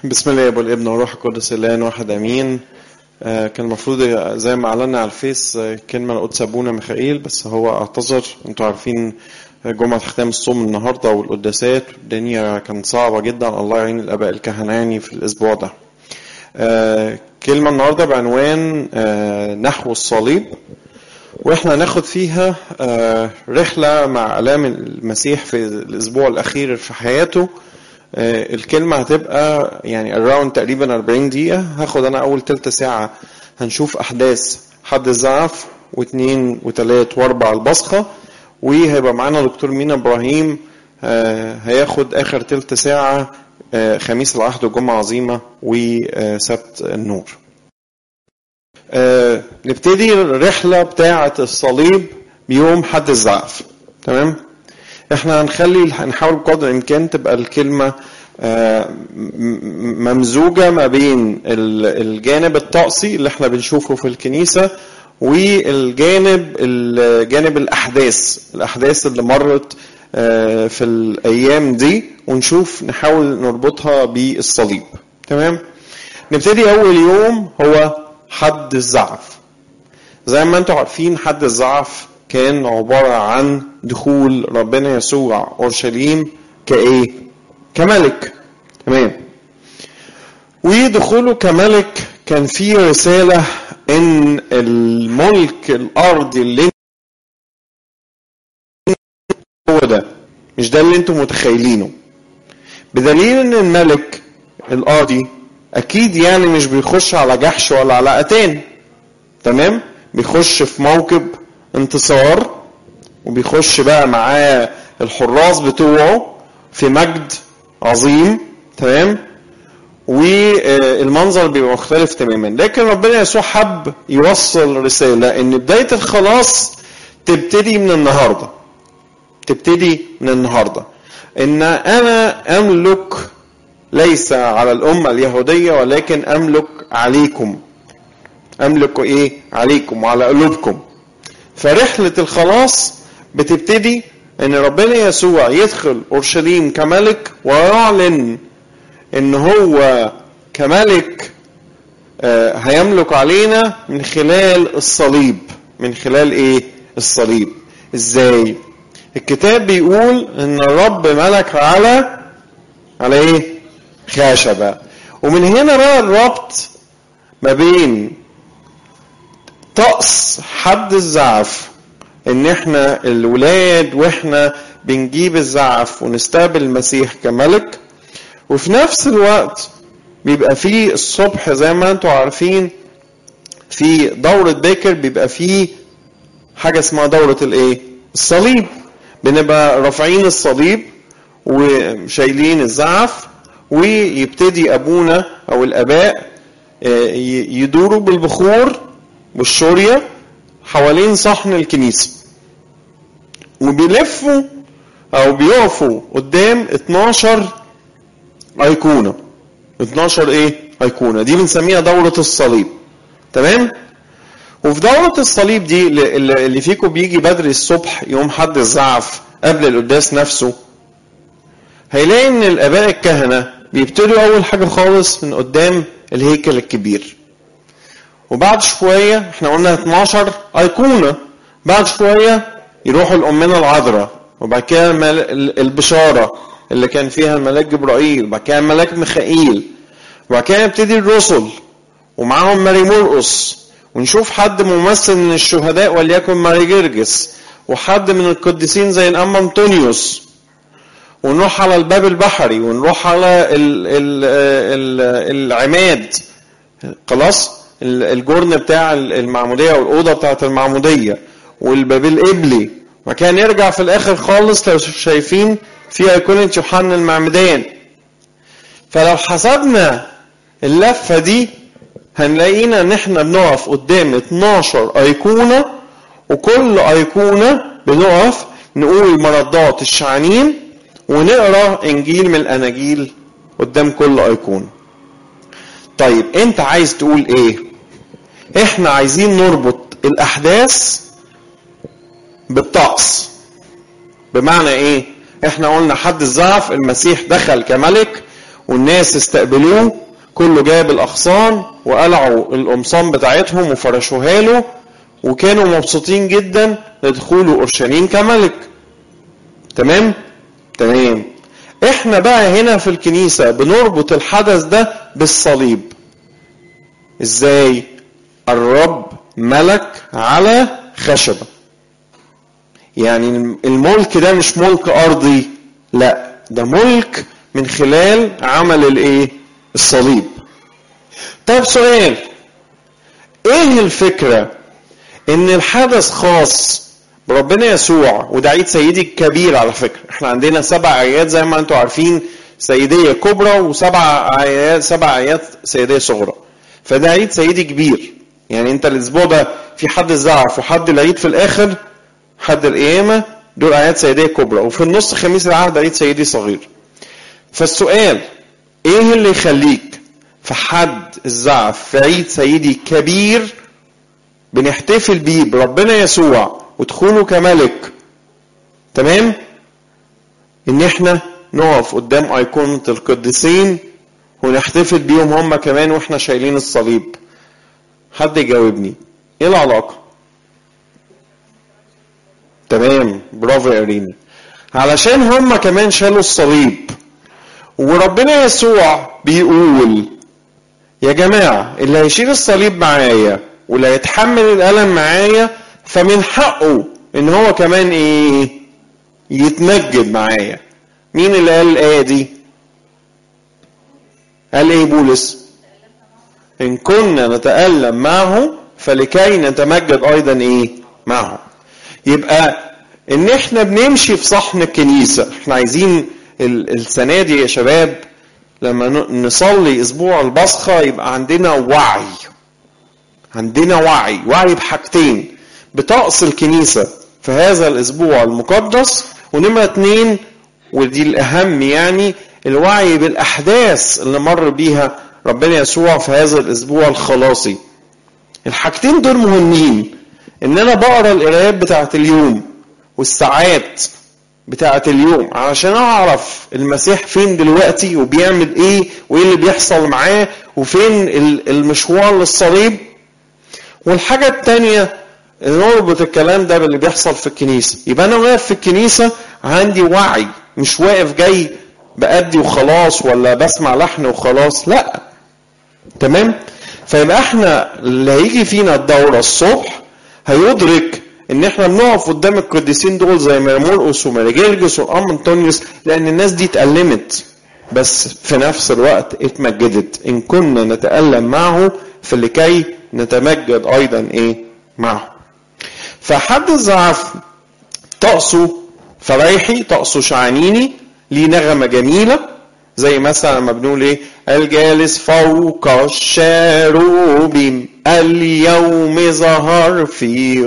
بسم الله والابن والروح القدس الان واحد امين آه، كان المفروض زي ما اعلنا على الفيس آه، كلمه لقدس ابونا ميخائيل بس هو اعتذر انتوا عارفين جمعه ختام الصوم النهارده والقداسات الدنيا كانت صعبه جدا الله يعين الاباء الكهنه يعني في الاسبوع ده آه، كلمه النهارده بعنوان آه، نحو الصليب واحنا هناخد فيها آه، رحله مع الام المسيح في الاسبوع الاخير في حياته آه، الكلمة هتبقى يعني الراوند تقريبا 40 دقيقة هاخد أنا أول تلت ساعة هنشوف أحداث حد الزعف واثنين وثلاث وأربع البصخة وهيبقى معانا دكتور مينا إبراهيم آه، هياخد آخر تلت ساعة آه، خميس العهد وجمعة عظيمة وسبت النور آه، نبتدي الرحلة بتاعة الصليب بيوم حد الزعف تمام احنا هنخلي هنحاول بقدر الامكان تبقى الكلمه آه، م- ممزوجه ما بين ال- الجانب الطقسي اللي احنا بنشوفه في الكنيسه والجانب ال- جانب الاحداث الاحداث اللي مرت آه، في الايام دي ونشوف نحاول نربطها بالصليب تمام نبتدي اول يوم هو حد الزعف زي ما انتم عارفين حد الزعف كان عبارة عن دخول ربنا يسوع أورشليم كإيه؟ كملك تمام ودخوله كملك كان فيه رسالة إن الملك الأرضي اللي هو ده مش ده اللي انتم متخيلينه بدليل ان الملك القاضي اكيد يعني مش بيخش على جحش ولا على اتان تمام بيخش في موكب انتصار وبيخش بقى معاه الحراس بتوعه في مجد عظيم تمام والمنظر بيبقى مختلف تماما لكن ربنا يسوع حب يوصل رسالة ان بداية الخلاص تبتدي من النهاردة تبتدي من النهاردة ان انا املك ليس على الامة اليهودية ولكن املك عليكم املك ايه عليكم وعلى قلوبكم فرحلة الخلاص بتبتدي ان ربنا يسوع يدخل اورشليم كملك ويعلن ان هو كملك آه، هيملك علينا من خلال الصليب من خلال ايه الصليب ازاي الكتاب بيقول ان الرب ملك على على ايه خشبة ومن هنا بقى الربط ما بين طقس حد الزعف ان احنا الولاد واحنا بنجيب الزعف ونستقبل المسيح كملك وفي نفس الوقت بيبقى فيه الصبح زي ما انتم عارفين في دورة باكر بيبقى فيه حاجة اسمها دورة الايه الصليب بنبقى رافعين الصليب وشايلين الزعف ويبتدي ابونا او الاباء آه، ي- يدوروا بالبخور والشورية حوالين صحن الكنيسة وبيلفوا او بيقفوا قدام 12 ايقونة 12 ايه ايقونة دي بنسميها دورة الصليب تمام وفي دورة الصليب دي اللي- اللي اللي فيكم بيجي بدري الصبح يوم حد الزعف قبل القداس نفسه هيلاقي ان الاباء الكهنة بيبتدوا اول حاجة خالص من قدام الهيكل الكبير وبعد شوية احنا قلنا 12 أيقونة بعد شوية يروحوا الأمنا العذراء وبعد كده المل- ال- البشارة اللي كان فيها الملاك جبرائيل وبعد كده الملاك ميخائيل وبعد كده يبتدي الرسل ومعاهم ماري مرقس ونشوف حد ممثل من الشهداء وليكن ماري جرجس وحد من القديسين زي الأم أنطونيوس ونروح على الباب البحري ونروح على ال ال ال العماد خلاص ال- الجرن بتاع المعمودية والأوضة بتاعت المعمودية والباب القبلي وكان يرجع في الآخر خالص لو شايفين في أيقونة يوحنا المعمدان فلو حسبنا اللفة دي هنلاقينا ان احنا بنقف قدام 12 أيقونة وكل أيقونة بنقف نقول مردات الشعانين ونقرا انجيل من الاناجيل قدام كل ايقونه طيب انت عايز تقول ايه احنا عايزين نربط الاحداث بالطقس بمعنى ايه احنا قلنا حد الزعف المسيح دخل كملك والناس استقبلوه كله جاب الاغصان وقلعوا القمصان بتاعتهم وفرشوها له وكانوا مبسوطين جدا لدخوله اورشليم كملك تمام تمام احنا بقى هنا في الكنيسة بنربط الحدث ده بالصليب ازاي الرب ملك على خشبة يعني الملك ده مش ملك ارضي لا ده ملك من خلال عمل الايه الصليب طيب سؤال ايه الفكرة ان الحدث خاص بربنا يسوع وده عيد سيدي الكبير على فكرة احنا عندنا سبع ايات زي ما انتم عارفين سيدية كبرى وسبع ايات سبع ايات سيدية صغرى فده عيد سيدي كبير يعني انت الاسبوع ده في حد الزعف وحد العيد في الاخر حد القيامة دول ايات سيدية كبرى وفي النص خميس العهد عيد سيدي صغير فالسؤال ايه اللي يخليك في حد الزعف في عيد سيدي كبير بنحتفل بيه بربنا يسوع ودخوله كملك تمام ان احنا نقف قدام ايقونة القديسين ونحتفل بيهم هم كمان واحنا شايلين الصليب حد يجاوبني ايه العلاقة تمام برافو يا ريمي علشان هم كمان شالوا الصليب وربنا يسوع بيقول يا جماعة اللي هيشيل الصليب معايا واللي هيتحمل الألم معايا فمن حقه ان هو كمان ايه يتمجد معايا مين اللي قال الآية دي قال ايه بولس ان كنا نتألم معه فلكي نتمجد ايضا ايه معه يبقى ان احنا بنمشي في صحن الكنيسة احنا عايزين السنة دي يا شباب لما نصلي اسبوع البصخة يبقى عندنا وعي عندنا وعي وعي بحاجتين بطقس الكنيسة في هذا الاسبوع المقدس ونمرة اتنين ودي الاهم يعني الوعي بالاحداث اللي مر بيها ربنا يسوع في هذا الاسبوع الخلاصي الحاجتين دول مهمين ان انا بقرا القرايات بتاعت اليوم والساعات بتاعت اليوم علشان اعرف المسيح فين دلوقتي وبيعمل ايه وايه اللي بيحصل معاه وفين المشوار للصليب والحاجة التانية نربط الكلام ده باللي بيحصل في الكنيسة يبقى انا واقف في الكنيسة عندي وعي مش واقف جاي بأدي وخلاص ولا بسمع لحن وخلاص لا تمام فيبقى احنا اللي هيجي فينا الدورة الصبح هيدرك ان احنا بنقف قدام القديسين دول زي مرمرقس وماريجيلجس والام انطونيوس لان الناس دي اتألمت بس في نفس الوقت اتمجدت ان كنا نتألم معه فلكي نتمجد ايضا ايه معه فحد الزعف طقسه فريحي طقسه شعانيني ليه نغمة جميلة زي مثلا لما بنقول ايه الجالس فوق الشاروبيم اليوم ظهر في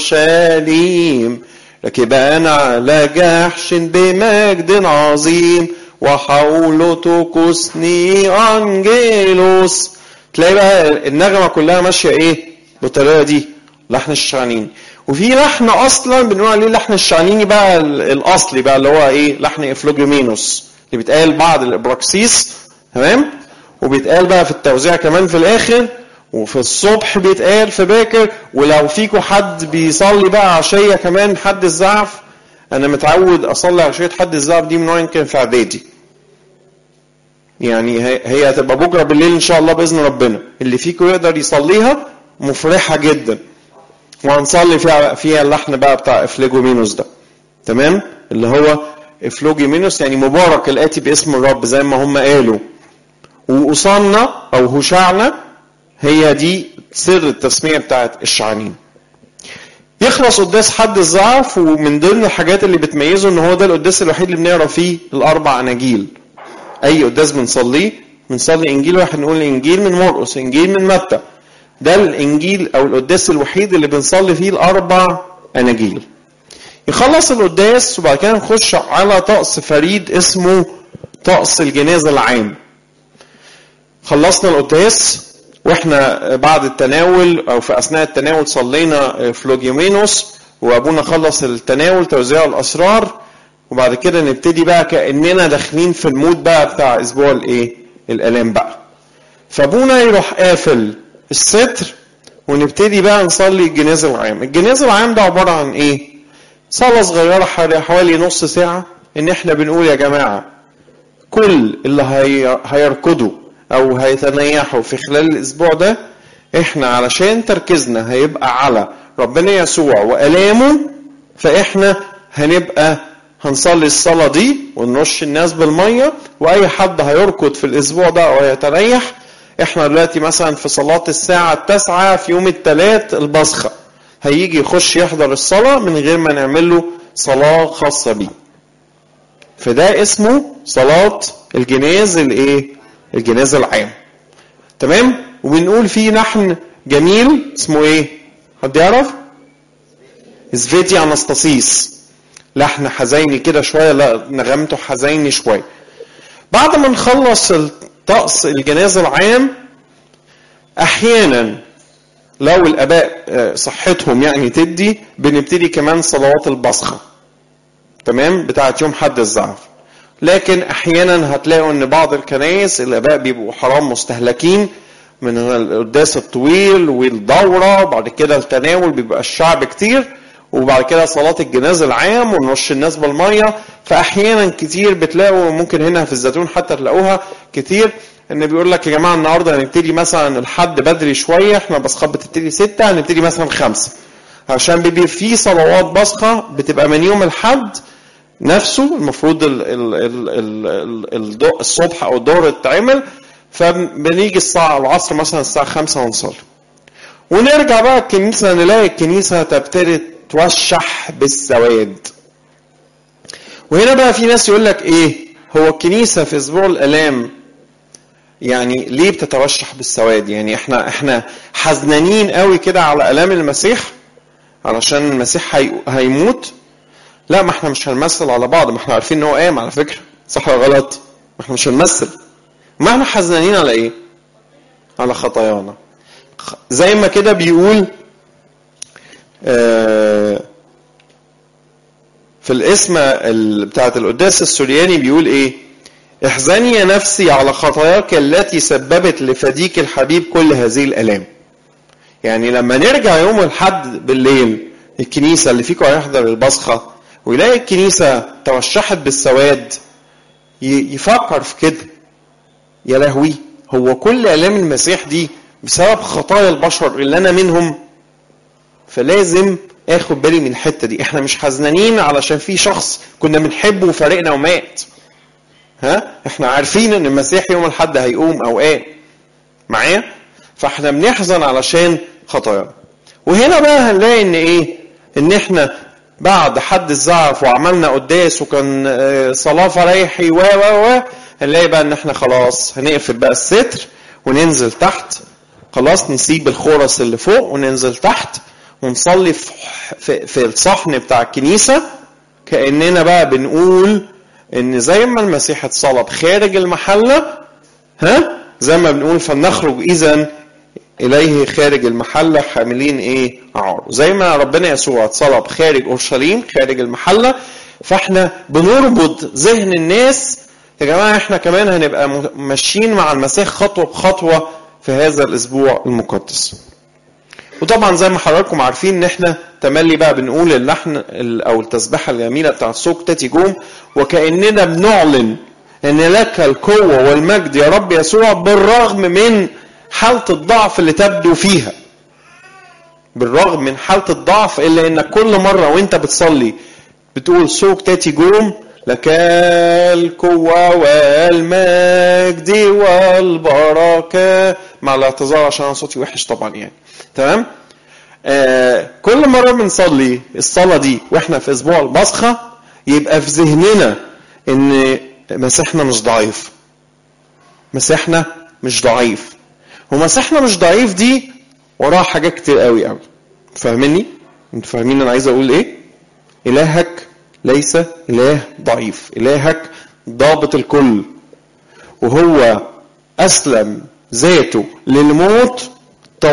اورشليم ركبان على جحش بمجد عظيم وحوله تكسني انجيلوس تلاقي بقى النغمه كلها ماشيه ايه بالطريقه دي لحن الشعانين وفي لحن اصلا بنقول عليه لحن الشعانيني بقى الاصلي بقى اللي هو ايه لحن افلوجيمينوس اللي بيتقال بعد الابراكسيس تمام وبيتقال بقى في التوزيع كمان في الاخر وفي الصبح بيتقال في باكر ولو فيكم حد بيصلي بقى عشيه كمان حد الزعف انا متعود اصلي عشيه حد الزعف دي من وين كان في اعدادي يعني هي هتبقى بكره بالليل ان شاء الله باذن ربنا اللي فيكم يقدر يصليها مفرحه جدا وهنصلي فيها فيها اللحن بقى بتاع افليجومينوس ده تمام اللي هو افلوجيمينوس يعني مبارك الاتي باسم الرب زي ما هم قالوا وقصانا او هشعنا هي دي سر التسميه بتاعت الشعانين يخلص قداس حد الزعف ومن ضمن الحاجات اللي بتميزه ان هو ده القداس الوحيد اللي بنقرا فيه الاربع اناجيل اي قداس بنصليه بنصلي انجيل واحد نقول انجيل من مرقس انجيل من متى ده الانجيل او القداس الوحيد اللي بنصلي فيه الاربع اناجيل يخلص القداس وبعد كده نخش على طقس فريد اسمه طقس الجنازة العام خلصنا القداس واحنا بعد التناول او في اثناء التناول صلينا فلوجيمينوس وابونا خلص التناول توزيع الاسرار وبعد كده نبتدي بقى كاننا داخلين في المود بقى بتاع اسبوع الايه الالام بقى فابونا يروح قافل الستر ونبتدي بقى نصلي الجناز العام الجناز العام ده عباره عن ايه صلاه صغيره حوالي نص ساعه ان احنا بنقول يا جماعه كل اللي هي... هيركضوا او هيتنيحوا في خلال الاسبوع ده احنا علشان تركيزنا هيبقى على ربنا يسوع والامه فاحنا هنبقى هنصلي الصلاه دي ونرش الناس بالميه واي حد هيركض في الاسبوع ده او يتريح احنا دلوقتي مثلا في صلاه الساعه التاسعه في يوم الثلاث البصخه هيجي يخش يحضر الصلاه من غير ما نعمل له صلاه خاصه بيه فده اسمه صلاه الجناز الايه الجناز العام تمام وبنقول فيه لحن جميل اسمه ايه حد يعرف اسفيتي انستاسيس لحن حزيني كده شويه لا نغمته حزيني شويه بعد ما نخلص الطقس الجناز العام احيانا لو الاباء صحتهم يعني تدي بنبتدي كمان صلوات البصخه تمام بتاعت يوم حد الزعف لكن احيانا هتلاقوا ان بعض الكنائس الاباء بيبقوا حرام مستهلكين من القداس الطويل والدوره وبعد كده التناول بيبقى الشعب كتير وبعد كده صلاة الجناز العام ونرش الناس بالمية فأحيانا كتير بتلاقوا ممكن هنا في الزيتون حتى تلاقوها كتير ان بيقول لك يا جماعة النهاردة هنبتدي مثلا الحد بدري شوية احنا بصخة بتبتدي ستة هنبتدي مثلا خمسة عشان بيبقى في صلوات بصخة بتبقى من يوم الحد نفسه المفروض ال ال ال ال ال الصبح او الظهر تتعمل فبنيجي الساعة العصر مثلا الساعة خمسة ونصلي ونرجع بقى الكنيسة نلاقي الكنيسة تبتدي توشح بالسواد وهنا بقى في ناس يقول لك ايه هو الكنيسة في اسبوع الالام يعني ليه بتتوشح بالسواد يعني احنا احنا حزنانين قوي كده على الام المسيح علشان المسيح هي هيموت لا ما احنا مش هنمثل على بعض ما احنا عارفين ان هو قام على فكره صح ولا غلط ما احنا مش هنمثل ما احنا حزنانين على ايه على خطايانا زي ما كده بيقول في الاسم بتاعت القداس السورياني بيقول ايه احزني يا نفسي على خطاياك التي سببت لفديك الحبيب كل هذه الالام يعني لما نرجع يوم الحد بالليل الكنيسة اللي فيكم هيحضر البصخة ويلاقي الكنيسة توشحت بالسواد يفكر في كده يا لهوي هو كل آلام المسيح دي بسبب خطايا البشر اللي أنا منهم فلازم اخد بالي من الحته دي احنا مش حزنانين علشان في شخص كنا بنحبه وفارقنا ومات ها احنا عارفين ان المسيح يوم الحد هيقوم او قام معايا فاحنا بنحزن علشان خطايانا وهنا بقى هنلاقي ان ايه ان احنا بعد حد الزعف وعملنا قداس وكان صلاه فريحي و و و هنلاقي بقى ان احنا خلاص هنقفل بقى الستر وننزل تحت خلاص نسيب الخرس اللي فوق وننزل تحت ونصلي في, في, في الصحن بتاع الكنيسة كأننا بقى بنقول إن زي ما المسيح اتصلب خارج المحلة ها زي ما بنقول فلنخرج إذا إليه خارج المحلة حاملين إيه عار زي ما ربنا يسوع اتصلب خارج أورشليم خارج المحلة فإحنا بنربط ذهن الناس يا جماعة إحنا كمان هنبقى ماشيين مع المسيح خطوة بخطوة في هذا الأسبوع المقدس وطبعا زي ما حضراتكم عارفين ان احنا تملي بقى بنقول اللحن او التسبيحه الجميله بتاعت سوق تاتي جوم وكاننا بنعلن ان لك القوه والمجد يا رب يسوع بالرغم من حاله الضعف اللي تبدو فيها بالرغم من حاله الضعف الا انك كل مره وانت بتصلي بتقول سوق تاتي جوم لك القوة والمجد والبركة مع الاعتذار عشان انا صوتي وحش طبعا يعني تمام آه كل مرة بنصلي الصلاة دي واحنا في اسبوع البصخة يبقى في ذهننا ان مسيحنا مش ضعيف مسيحنا مش ضعيف ومسيحنا مش ضعيف دي وراها حاجات كتير قوي قوي فاهميني انتوا فاهمين انا عايز اقول ايه الهك ليس اله ضعيف الهك ضابط الكل وهو اسلم ذاته للموت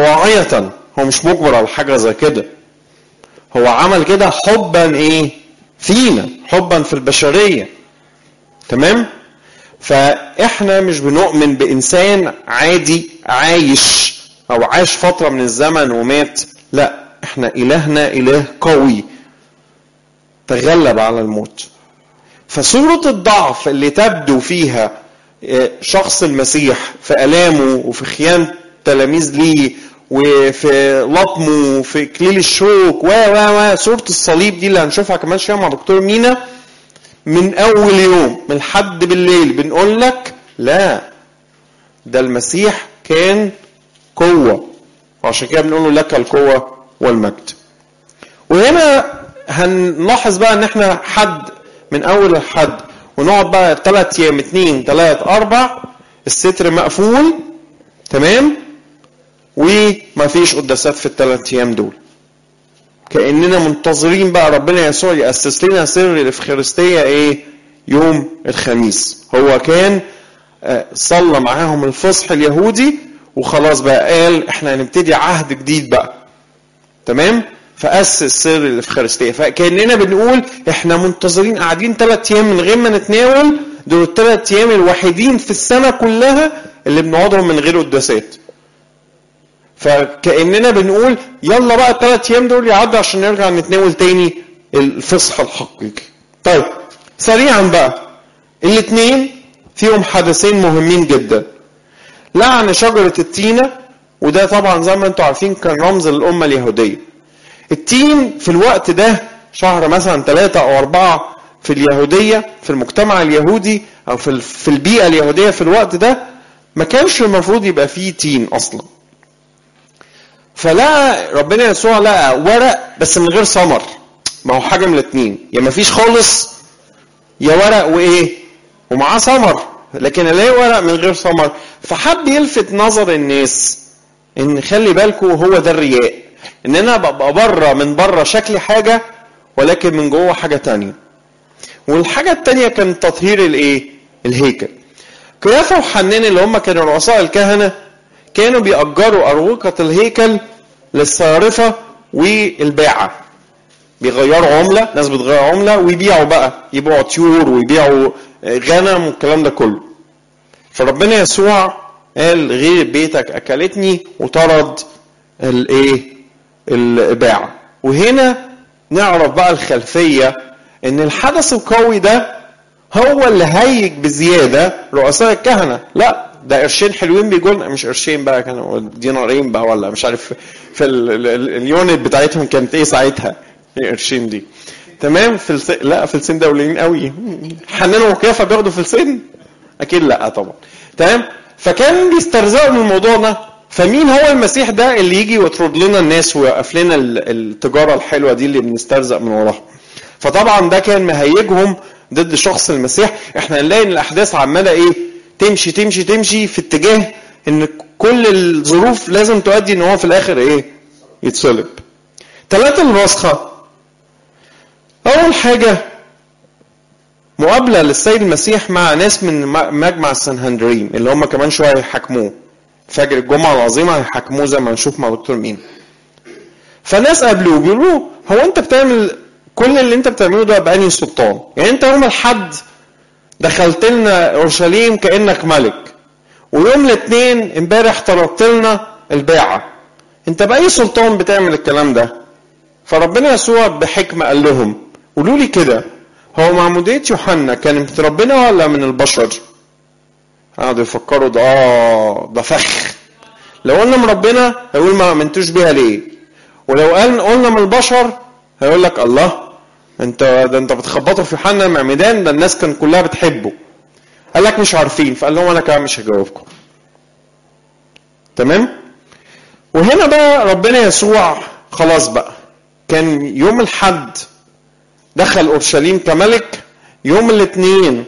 طواعية هو مش مجبر على حاجة زي كده هو عمل كده حبا ايه فينا حبا في البشريه تمام فاحنا مش بنؤمن بانسان عادي عايش او عاش فتره من الزمن ومات لا احنا الهنا اله قوي تغلب على الموت فصورة الضعف اللي تبدو فيها شخص المسيح في ألامه وفي خيانة تلاميذ ليه وفي لطمه وفي إكليل الشوك و و و صورة الصليب دي اللي هنشوفها كمان شوية مع دكتور مينا من أول يوم من لحد بالليل بنقول لك لا ده المسيح كان قوة وعشان كده بنقول له لك القوة والمجد وهنا هنلاحظ بقى ان احنا حد من اول الحد ونقعد بقى ثلاث ايام اثنين ثلاث اربع الستر مقفول تمام وما فيش قداسات في الثلاث ايام دول كاننا منتظرين بقى ربنا يسوع ياسس لنا سر الافخارستيه ايه يوم الخميس هو كان صلى معاهم الفصح اليهودي وخلاص بقى قال احنا هنبتدي عهد جديد بقى تمام فأسس سر الإفخارستية فكأننا بنقول إحنا منتظرين قاعدين ثلاث أيام من غير ما نتناول دول الثلاث أيام الوحيدين في السنة كلها اللي بنقعدهم من غير قداسات فكأننا بنقول يلا بقى الثلاث أيام دول يعدوا عشان نرجع نتناول تاني الفصح الحقيقي طيب سريعا بقى الاثنين فيهم حدثين مهمين جدا لعن شجرة التينة وده طبعا زي ما انتم عارفين كان رمز للأمة اليهودية التين في الوقت ده شهر مثلا ثلاثة أو أربعة في اليهودية في المجتمع اليهودي أو في في البيئة اليهودية في الوقت ده ما كانش المفروض يبقى فيه تين أصلا. فلقى ربنا يسوع لقى ورق بس من غير ثمر ما هو حاجة من الاتنين يا ما فيش خالص يا ورق وإيه ومعاه ثمر لكن الاقي ورق من غير ثمر فحب يلفت نظر الناس ان خلي بالكم هو ده الرياء ان انا ببقى بره من بره شكلي حاجه ولكن من جوه حاجه تانية والحاجه التانية كان تطهير الايه الهيكل قيافه وحنان اللي هم كانوا رؤساء الكهنه كانوا بيأجروا أروقة الهيكل للصيارفة والباعة بيغيروا عملة ناس بتغير عملة ويبيعوا بقى يبيعوا طيور ويبيعوا غنم والكلام ده كله فربنا يسوع قال غير بيتك أكلتني وطرد الايه الباعة وهنا نعرف بقى الخلفية ان الحدث القوي ده هو اللي هيج بزيادة رؤساء الكهنة لا ده قرشين حلوين بيقول مش قرشين بقى كانوا دينارين بقى ولا مش عارف في اليونت بتاعتهم كانت ايه ساعتها ايه قرشين دي تمام في الس... لا فلسين ده قليلين قوي حنان وكيافه بياخدوا فلسين اكيد لا طبعا تمام فكان بيسترزقوا من الموضوع ده فمين هو المسيح ده اللي يجي ويطرد لنا الناس ويوقف لنا التجاره الحلوه دي اللي بنسترزق من وراها فطبعا ده كان مهيجهم ضد شخص المسيح احنا هنلاقي ان الاحداث عماله ايه تمشي تمشي تمشي في اتجاه ان كل الظروف لازم تؤدي ان هو في الاخر ايه يتصلب ثلاثة الراسخة اول حاجة مقابلة للسيد المسيح مع ناس من مجمع السنهندرين اللي هم كمان شوية هيحاكموه فجر الجمعة العظيمة هيحاكموه زي ما نشوف مع دكتور مين فناس قابلوه بيقولوا له هو انت بتعمل كل اللي انت بتعمله ده بأنهي سلطان يعني انت يوم الحد دخلت لنا اورشليم كانك ملك ويوم الاثنين امبارح طردت لنا الباعه انت باي سلطان بتعمل الكلام ده فربنا يسوع بحكمه قال لهم قولوا لي كده هو معموديه يوحنا كانت من ربنا ولا من البشر قعدوا يفكروا ده اه ده فخ لو قلنا من ربنا هيقول ما امنتوش بيها ليه ولو قال قلنا من البشر هيقول لك الله انت ده انت بتخبطوا في يوحنا المعمدان ده الناس كان كلها بتحبه قال لك مش عارفين فقال لهم انا كمان مش هجاوبكم تمام وهنا بقى ربنا يسوع خلاص بقى كان يوم الحد دخل اورشليم كملك يوم الاثنين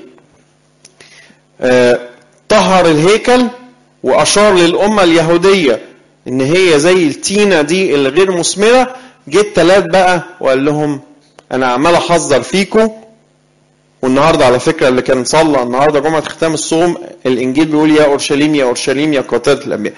آه طهر الهيكل واشار للامه اليهوديه ان هي زي التينه دي اللي غير مثمره جه التلات بقى وقال لهم انا عمال احذر فيكم والنهارده على فكره اللي كان صلى النهارده جمعه ختام الصوم الانجيل بيقول يا اورشليم يا اورشليم يا قاتله الانبياء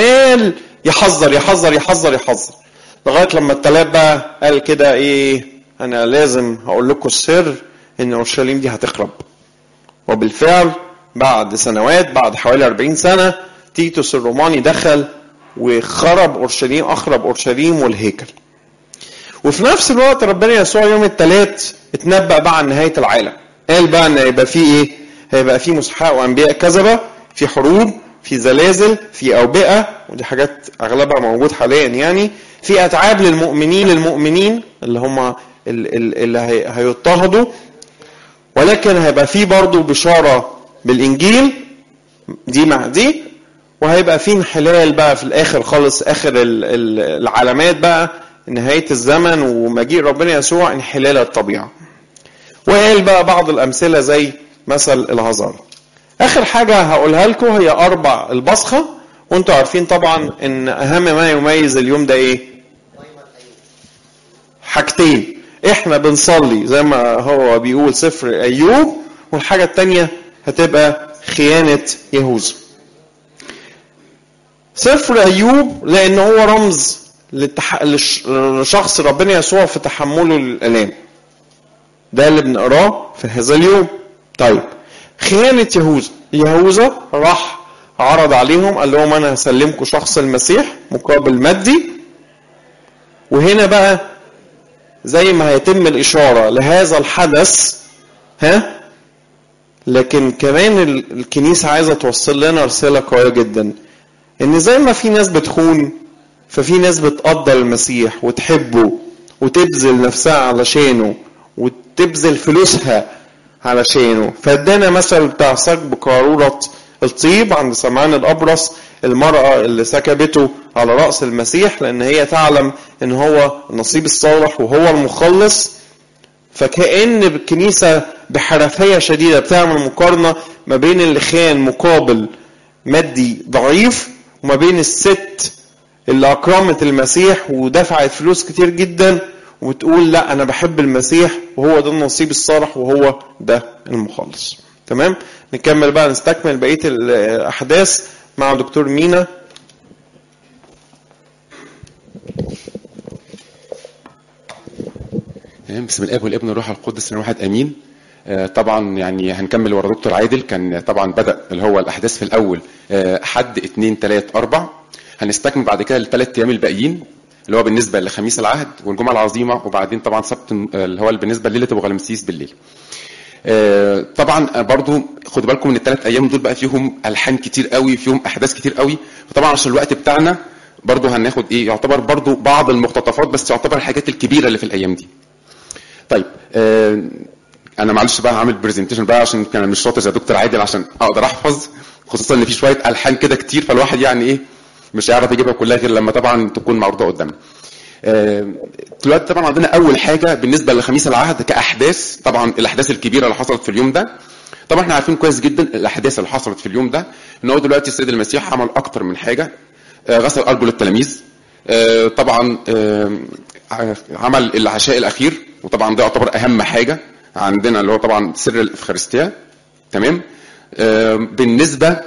فعمال يحذر يحذر يحذر يحذر لغايه لما التلات بقى قال كده ايه انا لازم هقول لكم السر ان اورشليم دي هتخرب وبالفعل بعد سنوات بعد حوالي 40 سنه تيتوس الروماني دخل وخرب اورشليم اخرب اورشليم والهيكل وفي نفس الوقت ربنا يسوع يوم الثلاث اتنبأ بقى عن نهايه العالم قال بقى ان هيبقى فيه ايه هيبقى فيه مسحاء وانبياء كذبه في حروب في زلازل في اوبئه ودي حاجات اغلبها موجود حاليا يعني في اتعاب للمؤمنين للمؤمنين اللي هم اللي هيضطهدوا ولكن هيبقى في برضه بشاره بالانجيل دي مع دي وهيبقى في انحلال بقى في الاخر خالص اخر العلامات بقى نهايه الزمن ومجيء ربنا يسوع انحلال الطبيعه وقال بقى بعض الامثله زي مثل الهزار اخر حاجه هقولها لكم هي اربع البصخه وانتوا عارفين طبعا ان اهم ما يميز اليوم ده ايه حاجتين احنا بنصلي زي ما هو بيقول سفر ايوب والحاجه الثانيه هتبقى خيانه يهوذا سفر ايوب لان هو رمز للتح... لشخص ربنا يسوع في تحمله للالام ده اللي بنقراه في هذا اليوم طيب خيانة يهوذا يهوذا راح عرض عليهم قال لهم انا هسلمكم شخص المسيح مقابل مادي وهنا بقى زي ما هيتم الإشارة لهذا الحدث ها لكن كمان الكنيسة عايزة توصل لنا رسالة قوية جدا إن زي ما في ناس بتخون ففي ناس بتقدر المسيح وتحبه وتبذل نفسها علشانه وتبذل فلوسها علشانه فادانا مثل بتاع صك بقارورة الطيب عند سمعان الأبرص المرأة اللي سكبته على رأس المسيح لأن هي تعلم إن هو النصيب الصالح وهو المخلص فكأن الكنيسة بحرفية شديدة بتعمل مقارنة ما بين اللي خان مقابل مادي ضعيف وما بين الست اللي أكرمت المسيح ودفعت فلوس كتير جدا وتقول لا أنا بحب المسيح وهو ده النصيب الصالح وهو ده المخلص تمام نكمل بقى نستكمل بقية الأحداث مع دكتور مينا بسم الاب والابن والروح القدس الواحد امين طبعا يعني هنكمل ورا دكتور عادل كان طبعا بدا اللي هو الاحداث في الاول حد اثنين ثلاث اربع هنستكمل بعد كده الثلاث ايام الباقيين اللي هو بالنسبه لخميس العهد والجمعه العظيمه وبعدين طبعا سبت اللي هو بالنسبه لليله ابو غلمسيس بالليل. طبعا برضو خدوا بالكم ان الثلاث ايام دول بقى فيهم الحان كتير قوي فيهم احداث كتير قوي فطبعا عشان الوقت بتاعنا برضو هناخد ايه يعتبر برضو بعض المقتطفات بس يعتبر الحاجات الكبيره اللي في الايام دي. طيب آه انا معلش بقى هعمل برزنتيشن بقى عشان كان مش شاطر زي دكتور عادل عشان اقدر احفظ خصوصا ان في شويه الحان كده كتير فالواحد يعني ايه مش هيعرف يجيبها كلها غير لما طبعا تكون معروضه قدامنا. آه دلوقتي طبعا عندنا اول حاجه بالنسبه لخميس العهد كاحداث طبعا الاحداث الكبيره اللي حصلت في اليوم ده طبعا احنا عارفين كويس جدا الاحداث اللي حصلت في اليوم ده ان هو دلوقتي السيد المسيح عمل اكتر من حاجه آه غسل ارجل التلاميذ آه طبعا عمل العشاء الاخير وطبعا ده يعتبر اهم حاجه عندنا اللي هو طبعا سر الافخارستيا تمام بالنسبه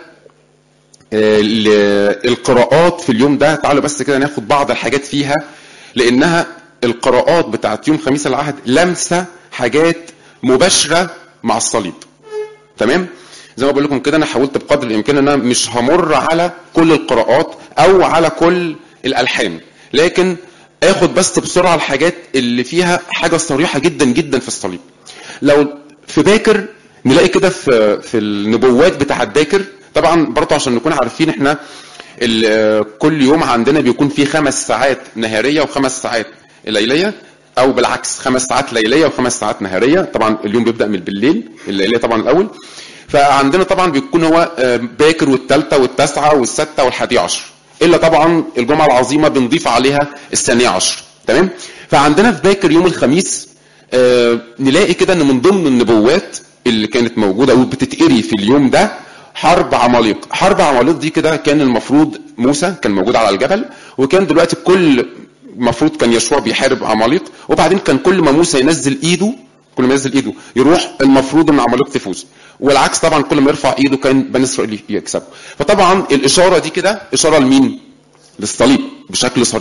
للقراءات في اليوم ده تعالوا بس كده ناخد بعض الحاجات فيها لانها القراءات بتاعت يوم خميس العهد لمسه حاجات مباشره مع الصليب تمام زي ما بقول لكم كده انا حاولت بقدر الامكان ان انا مش همر على كل القراءات او على كل الالحان لكن اخد بس بسرعه الحاجات اللي فيها حاجه صريحه جدا جدا في الصليب لو في باكر نلاقي كده في في النبوات بتاعه باكر طبعا برضه عشان نكون عارفين احنا كل يوم عندنا بيكون فيه خمس ساعات نهاريه وخمس ساعات ليليه او بالعكس خمس ساعات ليليه وخمس ساعات نهاريه طبعا اليوم بيبدا من بالليل الليليه طبعا الاول فعندنا طبعا بيكون هو باكر والثالثه والتاسعه والسته والحادي عشر الا طبعا الجمعه العظيمه بنضيف عليها الثانيه عشر تمام فعندنا في باكر يوم الخميس آه نلاقي كده ان من ضمن النبوات اللي كانت موجوده او بتتقري في اليوم ده حرب عماليق حرب عماليق دي كده كان المفروض موسى كان موجود على الجبل وكان دلوقتي كل المفروض كان يشوع بيحارب عماليق وبعدين كان كل ما موسى ينزل ايده كل ما ينزل ايده يروح المفروض ان عماليق تفوز والعكس طبعا كل ما يرفع ايده كان بني اسرائيل يكسبوا فطبعا الاشاره دي كده اشاره لمين للصليب بشكل صريح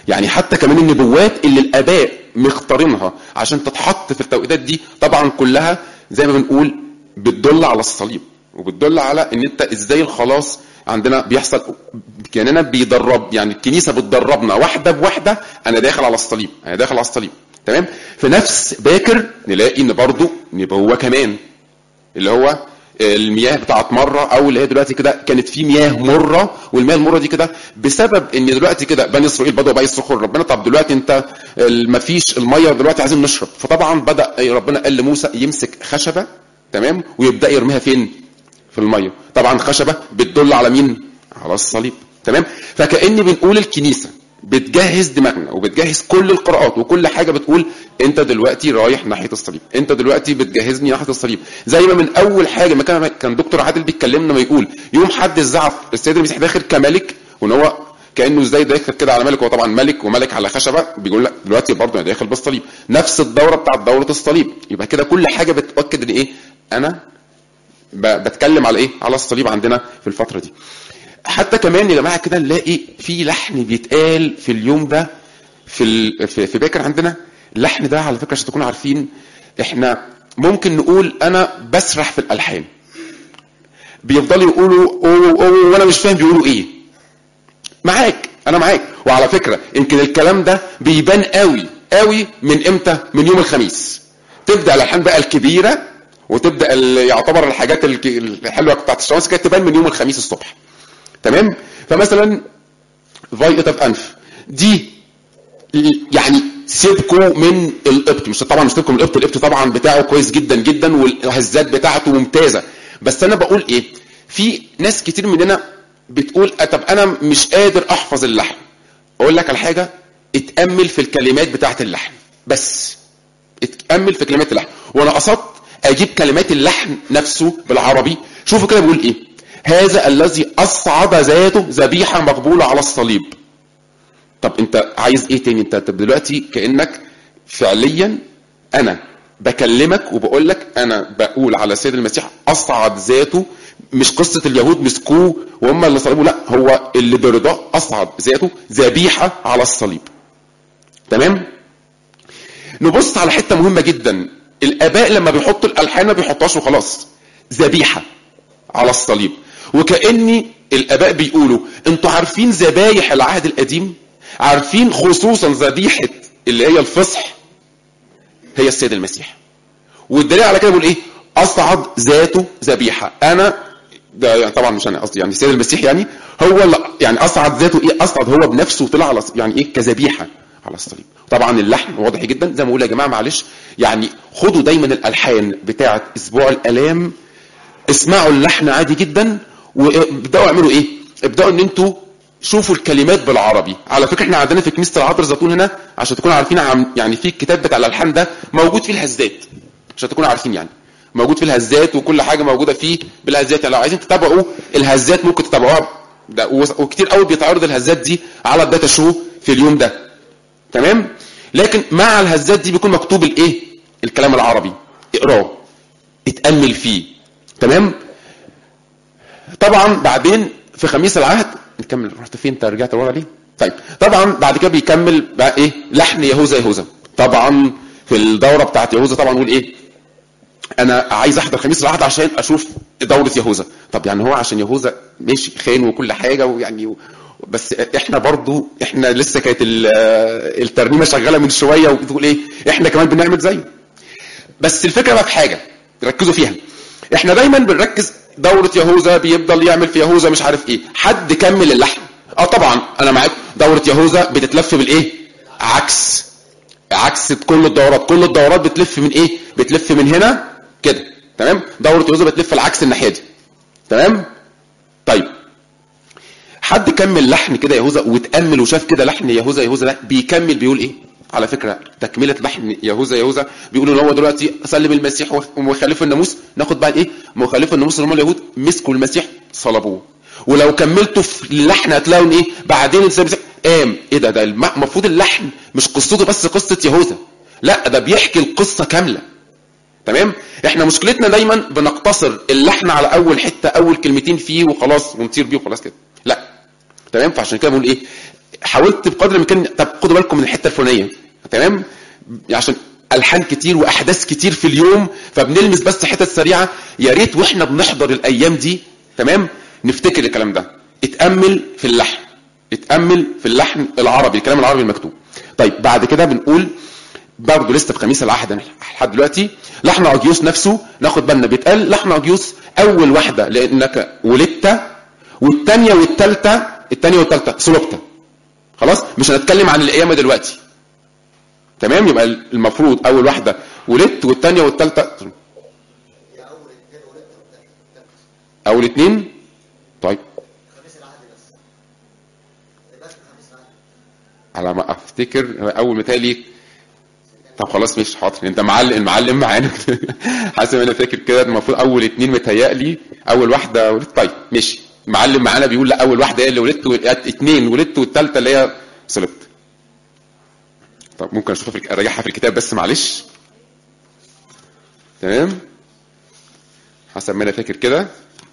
يعني حتى كمان النبوات اللي الاباء مختارينها عشان تتحط في التوقيتات دي طبعا كلها زي ما بنقول بتدل على الصليب وبتدل على ان انت ازاي الخلاص عندنا بيحصل كاننا بيدرب يعني الكنيسه بتدربنا واحده بواحده انا داخل على الصليب انا داخل على الصليب تمام في نفس باكر نلاقي ان برضه نبوه كمان اللي هو المياه بتاعت مره او اللي هي دلوقتي كده كانت في مياه مره والمياه المره دي كده بسبب ان دلوقتي كده بني اسرائيل بداوا بقى يصرخوا ربنا طب دلوقتي انت ما فيش الميه دلوقتي عايزين نشرب فطبعا بدا ربنا قال لموسى يمسك خشبه تمام ويبدا يرميها فين؟ في الميه طبعا خشبه بتدل على مين؟ على الصليب تمام فكاني بنقول الكنيسه بتجهز دماغنا وبتجهز كل القراءات وكل حاجه بتقول انت دلوقتي رايح ناحيه الصليب انت دلوقتي بتجهزني ناحيه الصليب زي ما من اول حاجه ما كان كان دكتور عادل بيتكلمنا ما يقول يوم حد الزعف السيد المسيح داخل كملك وان هو كانه ازاي داخل كده على ملك هو طبعا ملك وملك على خشبه بيقول لك دلوقتي برضه انا داخل بالصليب نفس الدوره بتاعت دوره الصليب يبقى كده كل حاجه بتاكد ان ايه انا بتكلم على ايه على الصليب عندنا في الفتره دي حتى كمان يا جماعه كده نلاقي في لحن بيتقال في اليوم ده في ال... في, في باكر عندنا اللحن ده على فكره عشان تكونوا عارفين احنا ممكن نقول انا بسرح في الالحان بيفضلوا يقولوا أوه أوه وانا مش فاهم بيقولوا ايه معاك انا معاك وعلى فكره يمكن الكلام ده بيبان قوي قوي من امتى من يوم الخميس تبدا الالحان بقى الكبيره وتبدا يعتبر الحاجات الحلوه بتاعت الشمس كانت تبان من يوم الخميس الصبح تمام فمثلا فايقة في انف دي يعني سيبكوا من القبط مش طبعا مش سيبكوا من القبط القبط طبعا بتاعه كويس جدا جدا والهزات بتاعته ممتازه بس انا بقول ايه في ناس كتير مننا بتقول طب انا مش قادر احفظ اللحن اقول لك على حاجه اتامل في الكلمات بتاعه اللحن بس اتامل في كلمات اللحن وانا قصدت اجيب كلمات اللحن نفسه بالعربي شوفوا كده بيقول ايه هذا الذي اصعد ذاته ذبيحه مقبوله على الصليب طب انت عايز ايه تاني انت طب دلوقتي كانك فعليا انا بكلمك وبقول لك انا بقول على السيد المسيح اصعد ذاته مش قصه اليهود مسكوه وهم اللي صلبوه لا هو اللي برضاه اصعد ذاته ذبيحه على الصليب تمام نبص على حته مهمه جدا الاباء لما بيحطوا الالحان ما بيحطوهاش وخلاص ذبيحه على الصليب وكاني الاباء بيقولوا انتوا عارفين ذبايح العهد القديم عارفين خصوصا ذبيحه اللي هي الفصح هي السيد المسيح والدليل على كده بيقول ايه اصعد ذاته ذبيحه انا ده يعني طبعا مش انا قصدي يعني السيد المسيح يعني هو اللي يعني اصعد ذاته ايه اصعد هو بنفسه طلع على يعني ايه كذبيحه على الصليب طبعا اللحن واضح جدا زي ما بقول يا جماعه معلش يعني خدوا دايما الالحان بتاعه اسبوع الالام اسمعوا اللحن عادي جدا وابداوا اعملوا ايه ابداوا ان انتوا شوفوا الكلمات بالعربي على فكره احنا عندنا في كنيسه العذراء الزيتون هنا عشان تكونوا عارفين عم يعني في الكتاب بتاع الالحان ده موجود فيه الهزات عشان تكونوا عارفين يعني موجود فيه الهزات وكل حاجه موجوده فيه بالهزات يعني لو عايزين تتابعوا الهزات ممكن تتابعوها ده وكتير قوي بيتعرض الهزات دي على الداتا شو في اليوم ده تمام لكن مع الهزات دي بيكون مكتوب الايه الكلام العربي اقراه اتامل فيه تمام طبعا بعدين في خميس العهد نكمل رحت فين انت رجعت ورا ليه طيب طبعا بعد كده بيكمل بقى ايه لحن يهوذا يهوذا طبعا في الدوره بتاعت يهوذا طبعا نقول ايه انا عايز احضر خميس العهد عشان اشوف دوره يهوذا طب يعني هو عشان يهوذا ماشي خان وكل حاجه ويعني بس احنا برضو احنا لسه كانت الترنيمه شغاله من شويه وبتقول ايه احنا كمان بنعمل زيه بس الفكره بقى في حاجه ركزوا فيها احنا دايما بنركز دورة يهوذا بيفضل يعمل في يهوذا مش عارف ايه حد كمل اللحن اه طبعا انا معاك دورة يهوذا بتتلف بالايه عكس عكس كل الدورات كل الدورات بتلف من ايه بتلف من هنا كده تمام دورة يهوذا بتلف العكس الناحية دي تمام طيب حد كمل لحن كده يهوذا وتأمل وشاف كده لحن يهوذا يهوذا ده بيكمل بيقول ايه على فكره تكمله لحن يهوذا يهوذا بيقولوا ان هو دلوقتي سلم المسيح ومخالف الناموس ناخد بقى ايه مخالف الناموس اللي هم اليهود مسكوا المسيح صلبوه ولو كملتوا في اللحن هتلاقوا ان ايه بعدين المسيح قام ايه ده ده المفروض اللحن مش قصته بس قصه يهوذا لا ده بيحكي القصه كامله تمام احنا مشكلتنا دايما بنقتصر اللحن على اول حته اول كلمتين فيه وخلاص ونطير بيه وخلاص كده لا تمام فعشان كده بقول ايه حاولت بقدر الامكان طب خدوا بالكم من الحته الفلانيه تمام عشان الحان كتير واحداث كتير في اليوم فبنلمس بس حتت سريعه يا ريت واحنا بنحضر الايام دي تمام نفتكر الكلام ده اتامل في اللحن اتامل في اللحن العربي الكلام العربي المكتوب طيب بعد كده بنقول برضه لسه في خميس العهد لحد دلوقتي لحن اجيوس نفسه ناخد بالنا بيتقال لحن اجيوس اول واحده لانك ولدت والثانيه والثالثه الثانيه والثالثه صلبت خلاص مش هنتكلم عن القيامه دلوقتي تمام يبقى المفروض اول واحده ولدت والثانيه والثالثه اول اثنين طيب على ما افتكر اول مثالي طب خلاص مش حاضر انت معلم المعلم معانا حاسس انا فاكر كده المفروض اول اتنين متهيألي اول واحده ولدت طيب ماشي معلم معانا بيقول لا اول واحده هي اللي ولدت اتنين ولدت والثالثه اللي هي صلبت طب ممكن اشوفها في اراجعها في الكتاب بس معلش تمام حسب ما انا فاكر كده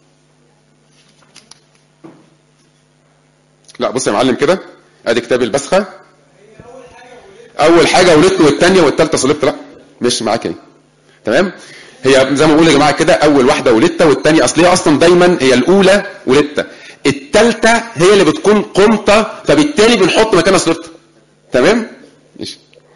لا بص يا معلم كده ادي كتاب البسخه اول حاجه ولدت والثانيه والثالثه صلبت لا مش معاك اهي تمام هي زي ما بقول يا جماعه كده اول واحده ولدت والثانيه اصل هي اصلا دايما هي الاولى ولدت الثالثه هي اللي بتكون قمطه فبالتالي بنحط مكانها صلبت تمام ماشي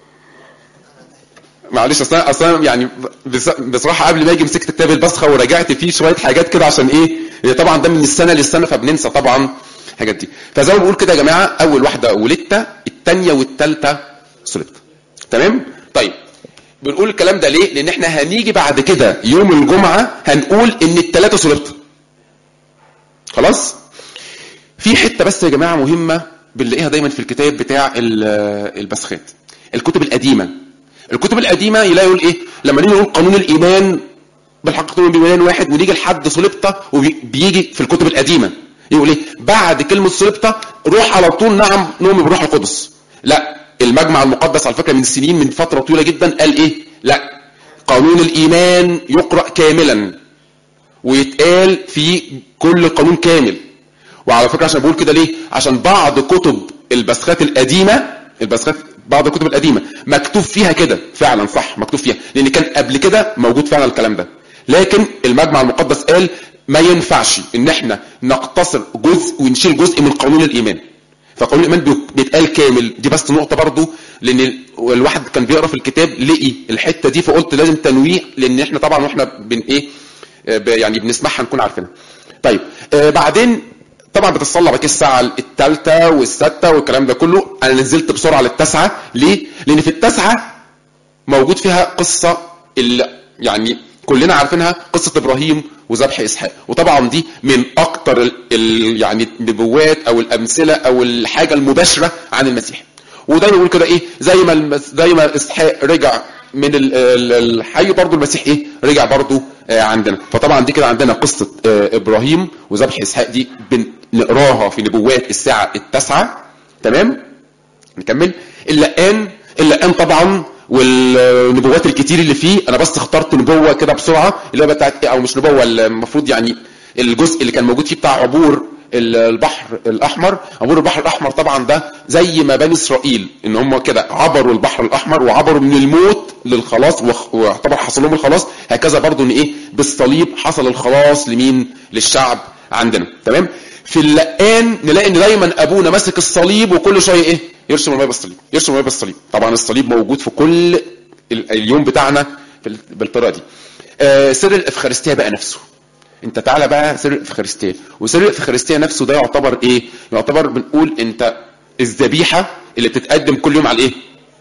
معلش اصلا اصلا يعني بصراحه قبل ما اجي مسكت كتاب البصخه وراجعت فيه شويه حاجات كده عشان ايه هي طبعا ده من السنه للسنه فبننسى طبعا الحاجات دي فزي ما بقول كده يا جماعه اول واحده ولدت الثانيه والثالثه صلبت تمام طيب بنقول الكلام ده ليه لان احنا هنيجي بعد كده يوم الجمعه هنقول ان الثلاثه صلبت خلاص في حته بس يا جماعه مهمه بنلاقيها دايما في الكتاب بتاع البسخات الكتب القديمه الكتب القديمه يلاقي يقول ايه لما نيجي نقول قانون الايمان بالحق قانون الايمان واحد ونيجي لحد صلبته وبيجي في الكتب القديمه يقول ايه بعد كلمه صلبته روح على طول نعم نؤمن بالروح القدس لا المجمع المقدس على فكره من سنين من فتره طويله جدا قال ايه لا قانون الايمان يقرا كاملا ويتقال في كل قانون كامل وعلى فكره عشان بقول كده ليه عشان بعض كتب البسخات القديمه البسخات بعض الكتب القديمه مكتوب فيها كده فعلا صح مكتوب فيها لان كان قبل كده موجود فعلا الكلام ده لكن المجمع المقدس قال ما ينفعش ان احنا نقتصر جزء ونشيل جزء من قانون الايمان فقانون الايمان بيتقال كامل دي بس نقطه برضو لان الواحد كان بيقرا في الكتاب لقي الحته دي فقلت لازم تنويه لان احنا طبعا واحنا بن ايه يعني بنسمعها نكون عارفينها طيب آه بعدين طبعا بتصلى بعد كده الساعه الثالثه والسادسه والكلام ده كله انا نزلت بسرعه للتاسعه ليه لان في التاسعه موجود فيها قصه اللي يعني كلنا عارفينها قصه ابراهيم وذبح اسحاق وطبعا دي من اكتر ال ال يعني النبوات او الامثله او الحاجه المباشره عن المسيح ودايما يقول كده ايه زي ما زي ما اسحاق رجع من الحي برضه المسيح ايه رجع برضه عندنا فطبعا دي كده عندنا قصه ابراهيم وذبح اسحاق دي بنقراها في نبوات الساعه التاسعه تمام نكمل اللقان اللقان طبعا والنبوات الكتير اللي فيه انا بس اخترت نبوه كده بسرعه اللي هي بتاعت او مش نبوه المفروض يعني الجزء اللي كان موجود فيه بتاع عبور البحر الاحمر عبور البحر الاحمر طبعا ده زي ما بني اسرائيل ان هم كده عبروا البحر الاحمر وعبروا من الموت للخلاص واعتبر حصل لهم الخلاص هكذا برضو ان ايه بالصليب حصل الخلاص لمين للشعب عندنا تمام في اللقان نلاقي ان دايما ابونا ماسك الصليب وكل شويه ايه يرسم الميه بالصليب يرسم الميه بالصليب طبعا الصليب موجود في كل اليوم بتاعنا بالطريقه دي آه سر الافخارستيه بقى نفسه انت تعالى بقى سر الافخارستيه وسر الافخارستيه نفسه ده يعتبر ايه يعتبر بنقول انت الذبيحه اللي بتتقدم كل يوم على ايه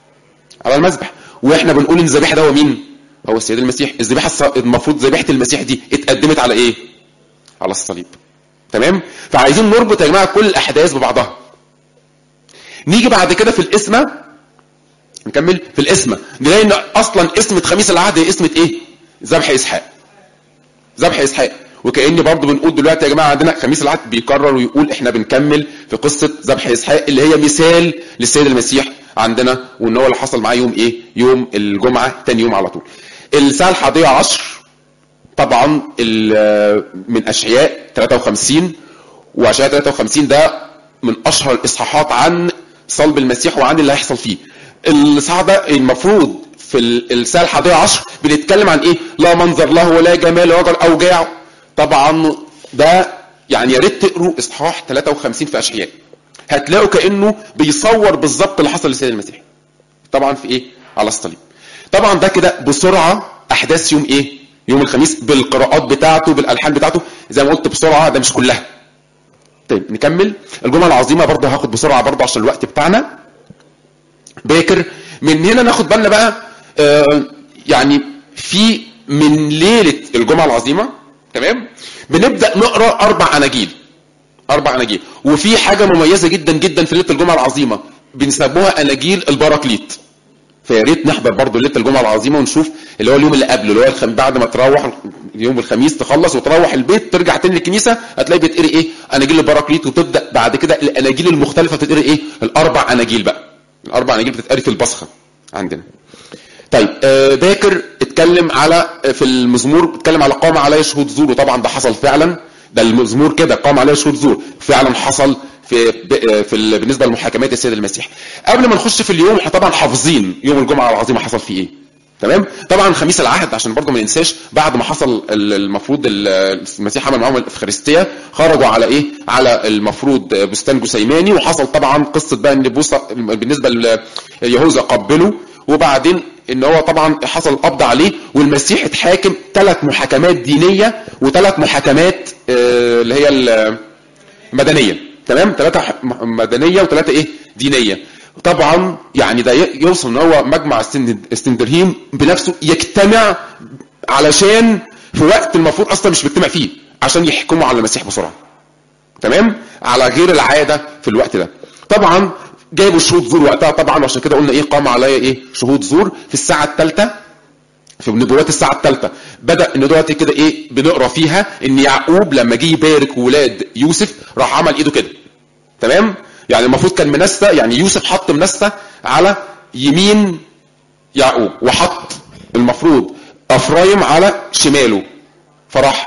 على المذبح واحنا بنقول ان الذبيحه ده هو مين هو السيد المسيح الذبيحه المفروض ذبيحه المسيح دي اتقدمت على ايه على الصليب تمام فعايزين نربط يا جماعه كل الاحداث ببعضها نيجي بعد كده في الاسمه نكمل في الاسمه نلاقي ان اصلا اسمه خميس العهد هي اسمه ايه ذبح اسحاق ذبح اسحاق وكاني برضو بنقول دلوقتي يا جماعه عندنا خميس العهد بيكرر ويقول احنا بنكمل في قصه ذبح اسحاق اللي هي مثال للسيد المسيح عندنا وان هو اللي حصل معاه يوم ايه يوم الجمعه تاني يوم على طول الساعه الحادية عشر طبعا من اشعياء 53 واشعياء 53 ده من اشهر الاصحاحات عن صلب المسيح وعن اللي هيحصل فيه الإصحاح ده المفروض في ال- الساعة الحادية عشر بنتكلم عن ايه لا منظر له ولا جمال ولا اوجاع طبعا ده يعني يا ريت تقروا اصحاح 53 في اشعياء هتلاقوا كانه بيصور بالظبط اللي حصل لسيد المسيح طبعا في ايه على الصليب طبعا ده كده بسرعه احداث يوم ايه يوم الخميس بالقراءات بتاعته بالالحان بتاعته زي ما قلت بسرعه ده مش كلها طيب نكمل الجمعه العظيمه برضه هاخد بسرعه برضه عشان الوقت بتاعنا باكر من هنا ناخد بالنا بقى آه يعني في من ليله الجمعه العظيمه تمام بنبدا نقرا اربع اناجيل اربع اناجيل وفي حاجه مميزه جدا جدا في ليله الجمعه العظيمه بنسموها اناجيل البراكليت فيا ريت نحضر برضه ليله الجمعه العظيمه ونشوف اللي هو اليوم اللي قبله اللي هو الخم... بعد ما تروح يوم الخميس تخلص وتروح البيت ترجع تاني للكنيسه هتلاقي بيتقري ايه اناجيل البراكليت وتبدا بعد كده الاناجيل المختلفه بتتقري ايه الاربع اناجيل بقى الاربع اناجيل بتتقري في البصخه عندنا طيب آه باكر اتكلم على في المزمور اتكلم على قام عليه شهود زور وطبعا ده حصل فعلا ده المزمور كده قام عليه شهود زور فعلا حصل في في ال- بالنسبه لمحاكمات السيد المسيح قبل ما نخش في اليوم احنا طبعا حافظين يوم الجمعه العظيمه حصل فيه ايه تمام طبعا خميس العهد عشان برضه ما ننساش بعد ما حصل ال- المفروض ال- المسيح عمل معاهم الافخارستيه خرجوا على ايه على المفروض بستان جسيماني وحصل طبعا قصه بقى ان بوسى بالنسبه ليهوذا قبله وبعدين ان هو طبعا حصل القبض عليه والمسيح اتحاكم ثلاث محاكمات دينيه وثلاث محاكمات آه، اللي هي ال- مدنيه تمام ثلاثه مدنيه وثلاثه ايه دينيه طبعا يعني ده ي- يوصل ان هو مجمع السن- السندرهيم بنفسه يجتمع علشان في وقت المفروض اصلا مش بيجتمع فيه عشان يحكموا على المسيح بسرعه تمام على غير العاده في الوقت ده طبعا جابوا شهود زور وقتها طبعا وعشان كده قلنا ايه قام عليا ايه شهود زور في الساعه الثالثه في نبوات الساعة الثالثة بدأ ان دلوقتي كده ايه بنقرا فيها ان يعقوب لما جه يبارك ولاد يوسف راح عمل ايده كده تمام يعني المفروض كان منسى يعني يوسف حط منسى على يمين يعقوب وحط المفروض افرايم على شماله فراح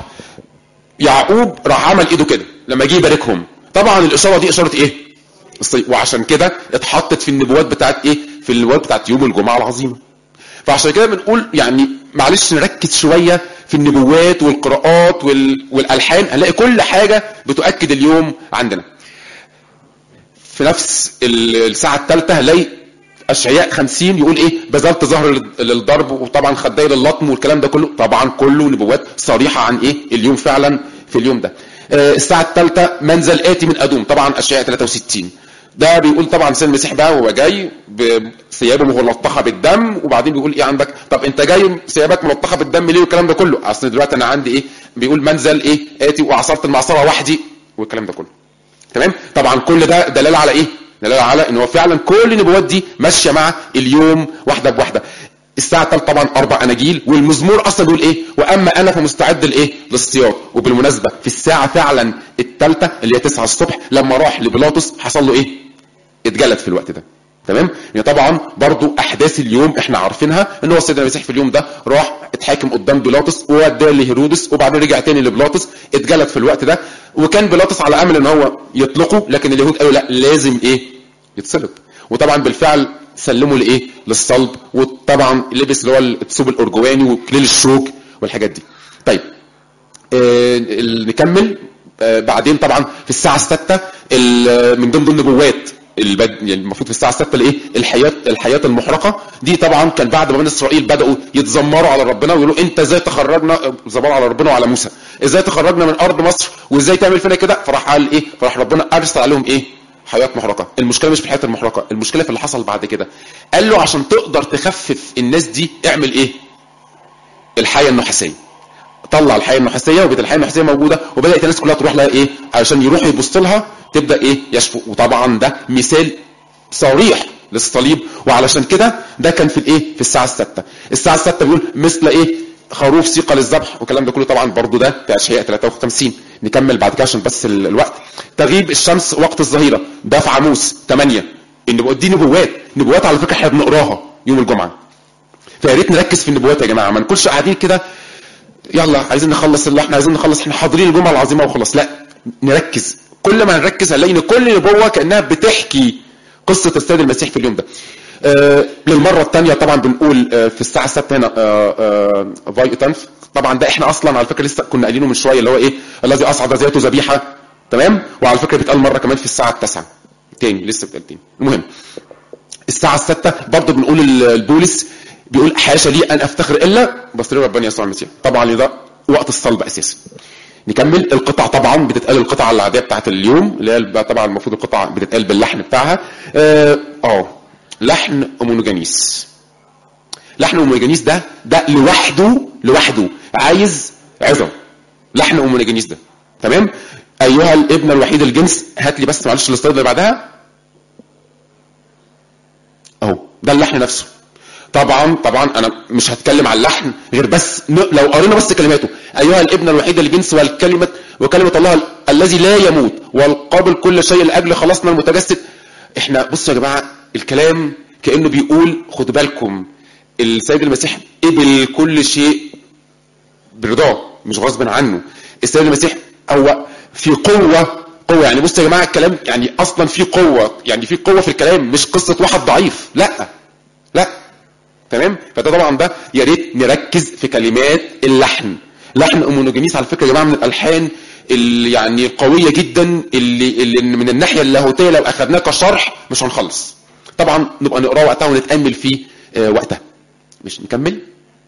يعقوب راح عمل ايده كده لما جه يباركهم طبعا الاشاره دي اشاره ايه الصي- وعشان كده اتحطت في النبوات بتاعت ايه في النبوات بتاعت يوم الجمعه العظيمه فعشان كده بنقول يعني معلش نركز شويه في النبوات والقراءات وال... والالحان هنلاقي كل حاجه بتؤكد اليوم عندنا في نفس ال- الساعه الثالثه هنلاقي اشعياء 50 يقول ايه بذلت ظهر لل- للضرب وطبعا خدي للطم والكلام ده كله طبعا كله نبوات صريحه عن ايه اليوم فعلا في اليوم ده آه، الساعه الثالثه منزل اتي من ادوم طبعا اشعياء 63 ده بيقول طبعا سيد المسيح بقى وهو جاي بثيابه ملطخه بالدم وبعدين بيقول ايه عندك طب انت جاي ثيابك ملطخه بالدم ليه والكلام ده كله اصل دلوقتي انا عندي ايه بيقول منزل ايه اتي وعصرت المعصره وحدي والكلام ده كله تمام طبعا كل ده دلاله على ايه دلاله على ان هو فعلا كل النبوات دي ماشيه مع اليوم واحده بواحده الساعة الثالثة طبعا أربع أناجيل والمزمور أصلا بيقول إيه؟ وأما أنا فمستعد لإيه؟ للصيام وبالمناسبة في الساعة فعلا الثالثة اللي هي 9 الصبح لما راح لبيلاطس حصل له إيه؟ اتجلد في الوقت ده تمام يعني طبعا برضو احداث اليوم احنا عارفينها ان هو السيد المسيح في اليوم ده راح اتحاكم قدام بيلاطس ووداه لهيرودس وبعدين رجع تاني لبيلاطس اتجلد في الوقت ده وكان بيلاطس على امل ان هو يطلقه لكن اليهود قالوا لا لازم ايه يتصلب وطبعا بالفعل سلموا لايه للصلب وطبعا لبس اللي هو الثوب الارجواني وكليل الشوك والحاجات دي طيب آه نكمل آه بعدين طبعا في الساعه السادسه من ضمن النبوات البد... يعني المفروض في الساعه 6 الايه الحياه الحياه المحرقه دي طبعا كان بعد ما بني اسرائيل بداوا يتذمروا على ربنا ويقولوا انت ازاي تخرجنا زمروا على ربنا وعلى موسى ازاي تخرجنا من ارض مصر وازاي تعمل فينا كده فراح قال ايه فراح ربنا ارسل عليهم ايه حياه محرقه المشكله مش في الحياه المحرقه المشكله في اللي حصل بعد كده قال له عشان تقدر تخفف الناس دي اعمل ايه الحياه النحاسيه طلع الحياه النحاسيه وبقت الحياه النحاسيه موجوده وبدات الناس كلها تروح لها ايه علشان يروحوا يبصوا لها تبدا ايه يشفوا وطبعا ده مثال صريح للصليب وعلشان كده ده كان في الايه في الساعه السادسه الساعه السادسه بيقول مثل ايه خروف سيقه للذبح والكلام ده كله طبعا برضو ده في اشعياء 53 نكمل بعد كده عشان بس الوقت تغيب الشمس وقت الظهيره ده في عاموس 8 النبوات دي نبوات نبوات على فكره احنا بنقراها يوم الجمعه فيا ريت نركز في النبوات يا جماعه ما نكونش قاعدين كده يلا عايزين نخلص اللي احنا عايزين نخلص احنا حاضرين الجمعه العظيمه وخلاص لا نركز كل ما نركز هنلاقي ان كل نبوه كانها بتحكي قصه السيد المسيح في اليوم ده آه للمره الثانيه طبعا بنقول آه في الساعه 6 هنا آه آه فاي تنف طبعا ده احنا اصلا على فكره لسه كنا قايلينه من شويه اللي هو ايه الذي اصعد ذاته ذبيحه تمام وعلى فكره بيتقال مره كمان في الساعه 9 تاني لسه بيتقال تاني المهم الساعه 6 برضه بنقول ال- البولس بيقول حاشا لي ان افتخر الا بصير ربنا يسوع المسيح طبعا ده وقت الصلب اساسا نكمل القطع طبعا بتتقال القطعه العاديه بتاعت اليوم اللي هي بقى طبعا المفروض القطعه بتتقال باللحن بتاعها اه آه، لحن امونوجانيس لحن امونوجانيس ده ده لوحده لوحده عايز عظه لحن امونوجانيس ده تمام ايها الابن الوحيد الجنس هات لي بس معلش السلايد اللي بعدها اهو ده اللحن نفسه طبعا طبعا انا مش هتكلم عن اللحن غير بس ن- لو قرينا بس كلماته ايها الابن الوحيد الجنس والكلمه وكلمه الله ال- الذي لا يموت والقابل كل شيء لاجل خلاصنا المتجسد احنا بصوا يا جماعه الكلام كانه بيقول خدوا بالكم السيد المسيح قبل كل شيء برضاه مش غصب عنه السيد المسيح هو في قوه قوه يعني بصوا يا جماعه الكلام يعني اصلا في قوه يعني في قوه في الكلام مش قصه واحد ضعيف لا لا تمام فده طبعا ده يا ريت نركز في كلمات اللحن لحن امونوجينيس على فكره يا جماعه من الالحان اللي يعني قويه جدا اللي, اللي من الناحيه اللاهوتيه لو اخذناه كشرح مش هنخلص طبعا نبقى نقراه وقتها ونتامل فيه آه، وقتها مش نكمل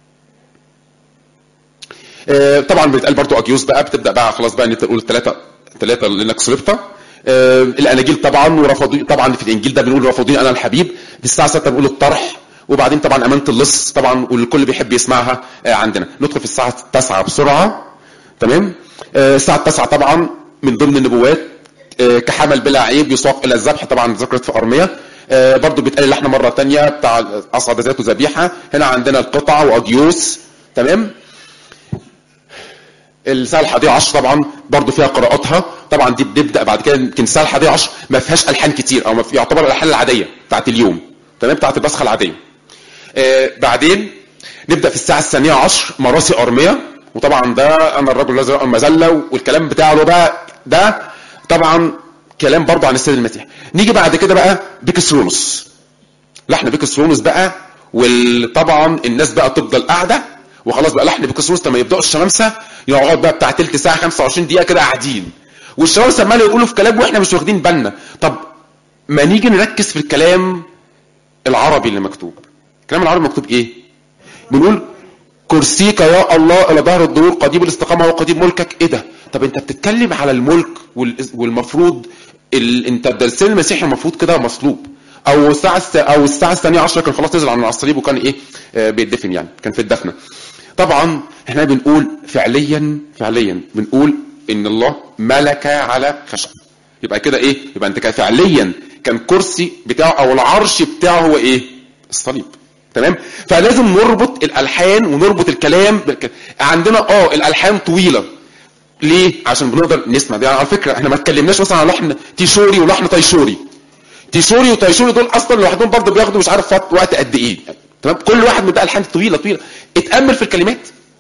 آه، طبعا بيتقال برضو اجيوس بقى بتبدا بقى خلاص بقى ان انت تقول ثلاثه ثلاثه لانك صلبت آه، الاناجيل طبعا ورفضوا طبعا في الانجيل ده بنقول رفضوني انا الحبيب في الساعه 6 بنقول الطرح وبعدين طبعا امانه اللص طبعا والكل بيحب يسمعها آه، عندنا ندخل في الساعه 9 بسرعه تمام آه، الساعه 9 طبعا من ضمن النبوات آه، كحمل بلا عيب يساق الى الذبح طبعا ذكرت في ارميه آه، برضو بيتقال اللحن مره تانية بتاع اصعد ذاته ذبيحه هنا عندنا القطع واجيوس تمام الساعه الحادية عشر طبعا برضو فيها قراءاتها طبعا دي بنبدا بعد كده يمكن الساعه الحادية عشر ما فيهاش الحان كتير او ما في يعتبر الالحان العاديه بتاعت اليوم تمام بتاعت البصخه العاديه آه بعدين نبدا في الساعه الثانيه عشر مراسي ارميه وطبعا ده انا الرجل الذي راى المذله والكلام بتاعه ده بقى ده طبعا كلام برضه عن السيد المسيح نيجي بعد كده بقى بيكسرونوس لحن بيكسرونوس بقى وطبعا الناس بقى تفضل قاعده وخلاص بقى لحن بيكسرونوس لما يبداوا الشمامسه يقعد بقى بتاع تلت ساعه 25 دقيقه كده قاعدين والشمامسه عمالين يقولوا في كلام واحنا مش واخدين بالنا طب ما نيجي نركز في الكلام العربي اللي مكتوب الكلام العربي مكتوب ايه بنقول كرسيك يا الله الى ظهر الدور قديم الاستقامه وقديم ملكك ايه ده طب انت بتتكلم على الملك وال- والمفروض ال... انت ده السيد المسيح المفروض كده مصلوب او الساعه الس... او الساعه الثانيه عشرة كان خلاص نزل عن على الصليب وكان ايه آه بيدفن يعني كان في الدفنه طبعا احنا بنقول فعليا فعليا بنقول ان الله ملك على خشب يبقى كده ايه يبقى انت كده فعليا كان كرسي بتاعه او العرش بتاعه هو ايه الصليب تمام فلازم نربط الالحان ونربط الكلام بالك... عندنا اه الالحان طويله ليه عشان بنقدر نسمع دي على فكره احنا ما اتكلمناش مثلا عن لحن تيشوري ولحن طيشوري تيشوري وتيشوري دول اصلا لوحدهم برضه بياخدوا مش عارف وقت- وقت قد ايه تمام كل واحد من ده الحان طويله طويله اتامل في الكلمات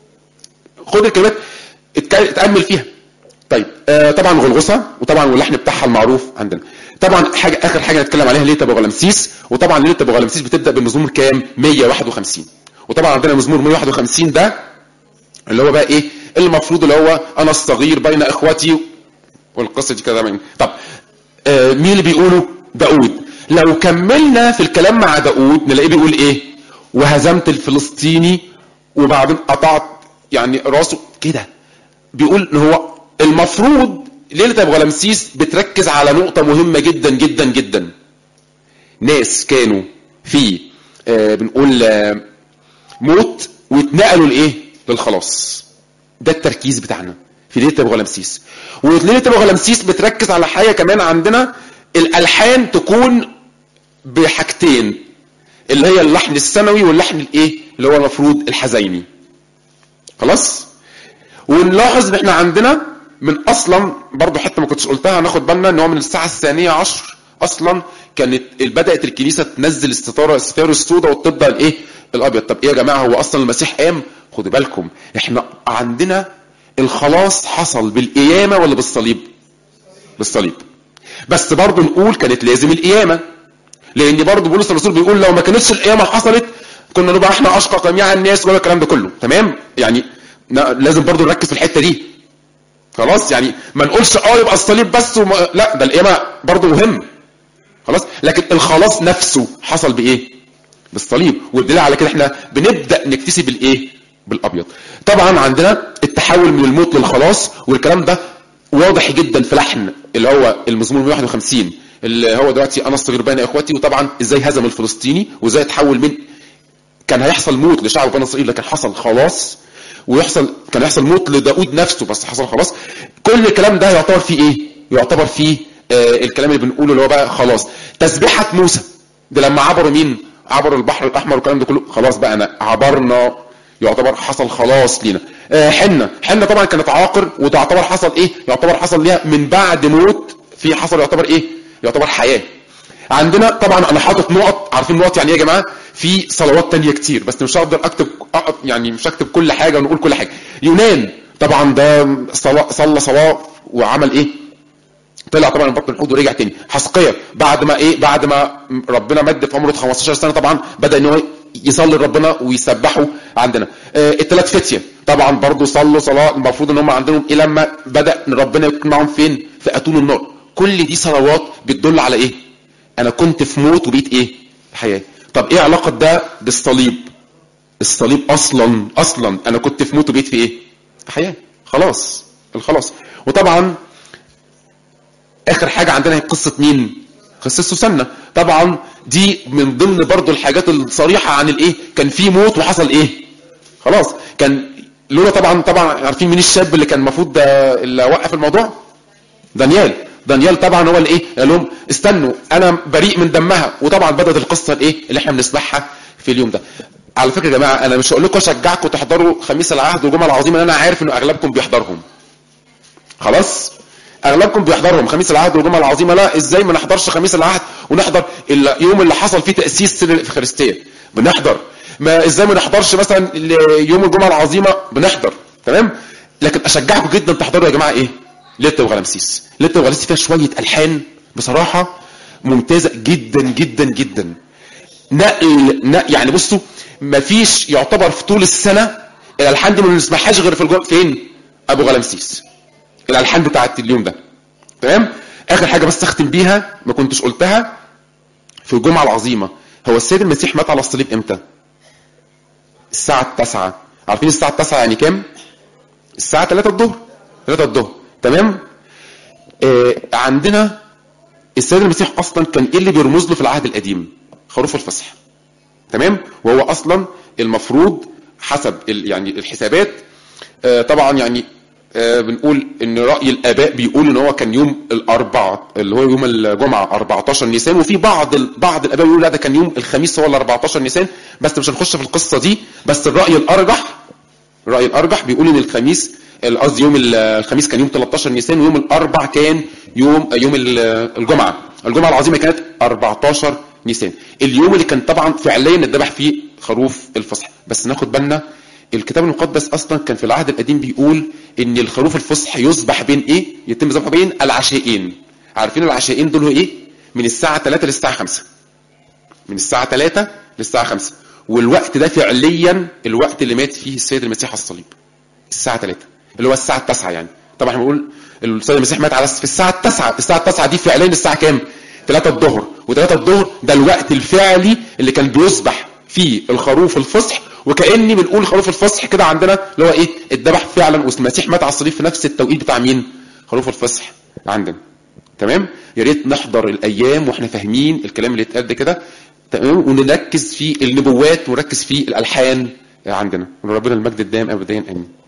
خد الكلمات اتك- اتامل فيها طيب آه طبعا غلغسه وطبعا واللحن بتاعها المعروف عندنا طبعا حاجه اخر حاجه نتكلم عليها ليله ابو غلامسيس وطبعا ليله ابو غلامسيس بتبدا بالمزمور كام 151 وطبعا عندنا مزمور 151 ده اللي هو بقى ايه المفروض اللي هو انا الصغير بين اخوتي والقصه دي كده من طب آه مين اللي بيقوله داود لو كملنا في الكلام مع داود نلاقيه بيقول ايه وهزمت الفلسطيني وبعدين قطعت يعني راسه كده بيقول ان هو المفروض ليله ابو غلامسيس بتركز على نقطه مهمه جدا جدا جدا ناس كانوا في آه بنقول آه موت واتنقلوا لايه للخلاص ده التركيز بتاعنا في ليله ابو غلامسيس وليله ابو غلامسيس بتركز على حاجه كمان عندنا الالحان تكون بحاجتين اللي هي اللحن السنوي واللحن الايه اللي هو المفروض الحزيني خلاص ونلاحظ ان احنا عندنا من اصلا برضو حتى ما كنتش قلتها هناخد بالنا ان هو من الساعه الثانيه عشر اصلا كانت بدات الكنيسه تنزل الستاره الستار السوداء وتبدا الايه الابيض طب ايه يا جماعه هو اصلا المسيح قام خدوا بالكم احنا عندنا الخلاص حصل بالقيامه ولا بالصليب بالصليب بس برضو نقول كانت لازم القيامه لان برضه بولس الرسول بيقول لو ما كانتش القيامه حصلت كنا نبقى احنا اشقى جميع الناس ولا الكلام ده كله تمام يعني ن- لازم برضه نركز في الحته دي خلاص يعني ما نقولش اه يبقى الصليب بس وما... لا ده القيامه برضه مهم خلاص لكن الخلاص نفسه حصل بايه بالصليب والدليل على كده احنا بنبدا نكتسي بالايه بالابيض طبعا عندنا التحول من الموت للخلاص والكلام ده واضح جدا في لحن اللي هو المزمور 151 اللي هو دلوقتي انا الصغير بين اخواتي وطبعا ازاي هزم الفلسطيني وازاي تحول من كان هيحصل موت لشعب بني اسرائيل لكن حصل خلاص ويحصل كان يحصل موت لداود نفسه بس حصل خلاص كل الكلام ده يعتبر فيه ايه يعتبر فيه آه الكلام اللي بنقوله اللي هو بقى خلاص تسبيحه موسى ده لما عبروا مين عبروا البحر الاحمر والكلام ده كله خلاص بقى انا عبرنا يعتبر حصل خلاص لينا آه حنه حنه طبعا كانت عاقر وتعتبر حصل ايه يعتبر حصل ليها من بعد موت في حصل يعتبر ايه يعتبر حياه عندنا طبعا انا حاطط نقط عارفين نقط يعني ايه يا جماعه في صلوات تانية كتير بس مش هقدر اكتب أقط يعني مش هكتب كل حاجه ونقول كل حاجه يونان طبعا ده صلى صلى صلاه وعمل ايه طلع طبعا من بطن الحوت ورجع تاني حسقية بعد ما ايه بعد ما ربنا مد في عمره 15 سنه طبعا بدا ان هو يصلي لربنا ويسبحوا عندنا آه الثلاث فتيه طبعا برضو صلوا صلاه المفروض ان هم عندهم ايه لما بدا ان ربنا يكون معاهم فين في اتون النار كل دي صلوات بتدل على ايه انا كنت في موت وبقيت ايه حياه طب ايه علاقه ده بالصليب الصليب اصلا اصلا انا كنت في موت وبقيت في ايه حياه خلاص الخلاص وطبعا اخر حاجه عندنا هي قصه مين قصه سوسنه طبعا دي من ضمن برضو الحاجات الصريحه عن الايه كان في موت وحصل ايه خلاص كان لولا طبعا طبعا عارفين مين الشاب اللي كان المفروض ده اللي وقف الموضوع دانيال دانيال طبعا هو اللي ايه قال لهم استنوا انا بريء من دمها وطبعا بدات القصه الايه اللي احنا بنسمعها في اليوم ده على فكره يا جماعه انا مش هقول لكم اشجعكم تحضروا خميس العهد والجمعه العظيمه لان انا عارف انه اغلبكم بيحضرهم خلاص اغلبكم بيحضرهم خميس العهد والجمعه العظيمه لا ازاي ما نحضرش خميس العهد ونحضر اليوم اللي حصل فيه تاسيس سر الافخارستيه بنحضر ما ازاي ما نحضرش مثلا يوم الجمعه العظيمه بنحضر تمام لكن اشجعكم جدا تحضروا يا جماعه ايه ليله وغلامسيس ليله وغلامسيس فيها شويه الحان بصراحه ممتازه جدا جدا جدا نقل, نقل يعني بصوا مفيش يعتبر في طول السنه الالحان دي ما بنسمعهاش غير في الجو... فين ابو غلامسيس الالحان بتاعت اليوم ده تمام اخر حاجه بس اختم بيها ما كنتش قلتها في الجمعه العظيمه هو السيد المسيح مات على الصليب امتى الساعه 9 عارفين الساعه 9 يعني كام الساعه 3 الظهر 3 الظهر تمام آه عندنا السيد المسيح اصلا كان ايه اللي بيرمز له في العهد القديم خروف الفصح تمام وهو اصلا المفروض حسب يعني الحسابات آه طبعا يعني آه بنقول ان راي الاباء بيقول ان هو كان يوم الاربعاء اللي هو يوم الجمعه 14 نيسان وفي بعض ال... بعض الاباء بيقولوا لا ده كان يوم الخميس هو ال 14 نيسان بس مش هنخش في القصه دي بس الراي الارجح الراي الارجح بيقول ان الخميس قصدي يوم الخميس كان يوم 13 نيسان ويوم الاربع كان يوم يوم الجمعه الجمعه العظيمه كانت 14 نيسان اليوم اللي كان طبعا فعليا اتذبح فيه خروف الفصح بس ناخد بالنا الكتاب المقدس اصلا كان في العهد القديم بيقول ان الخروف الفصح يذبح بين ايه يتم ذبحه بين العشائين عارفين العشائين دول ايه من الساعه 3 للساعه 5 من الساعه 3 للساعه 5 والوقت ده فعليا الوقت اللي مات فيه السيد المسيح على الصليب الساعه 3 اللي هو الساعه 9 يعني طبعا احنا بنقول السيد المسيح مات على في الساعه 9 الساعه 9 دي فعليا الساعه كام 3 الظهر و3 الظهر ده الوقت الفعلي اللي كان بيذبح فيه الخروف الفصح وكاني بنقول خروف الفصح كده عندنا اللي هو ايه اتذبح فعلا والمسيح مات على الصليب في نفس التوقيت بتاع مين خروف الفصح عندنا تمام يا ريت نحضر الايام واحنا فاهمين الكلام اللي اتقال ده كده تمام ونركز في النبوات ونركز في الالحان عندنا ربنا المجد الدائم ابدا امين